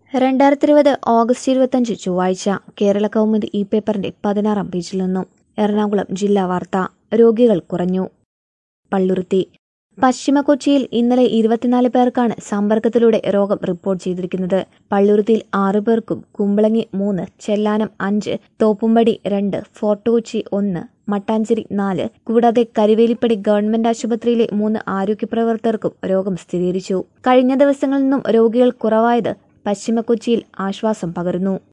രണ്ടായിരത്തി ഇരുപത് ഓഗസ്റ്റ് ഇരുപത്തഞ്ച് ചൊവ്വാഴ്ച കേരള കൗമുദി ഈ പേപ്പറിന്റെ പതിനാറാം പേജിൽ നിന്നും എറണാകുളം ജില്ലാ വാർത്ത രോഗികൾ കുറഞ്ഞു പള്ളുരുത്തി പശ്ചിമ കൊച്ചിയിൽ ഇന്നലെ ഇരുപത്തിനാല് പേർക്കാണ് സമ്പർക്കത്തിലൂടെ രോഗം റിപ്പോർട്ട് ചെയ്തിരിക്കുന്നത് പള്ളുരുത്തിയിൽ ആറു പേർക്കും കുമ്പളങ്ങി മൂന്ന് ചെല്ലാനം അഞ്ച് തോപ്പുംപടി രണ്ട് ഫോർട്ട് കൊച്ചി ഒന്ന് മട്ടാഞ്ചേരി നാല് കൂടാതെ കരുവേലിപ്പടി ഗവൺമെന്റ് ആശുപത്രിയിലെ മൂന്ന് ആരോഗ്യപ്രവർത്തകർക്കും രോഗം സ്ഥിരീകരിച്ചു കഴിഞ്ഞ ദിവസങ്ങളിൽ നിന്നും രോഗികൾ കുറവായത് പശ്ചിമ കൊച്ചിയിൽ ആശ്വാസം പകരുന്നു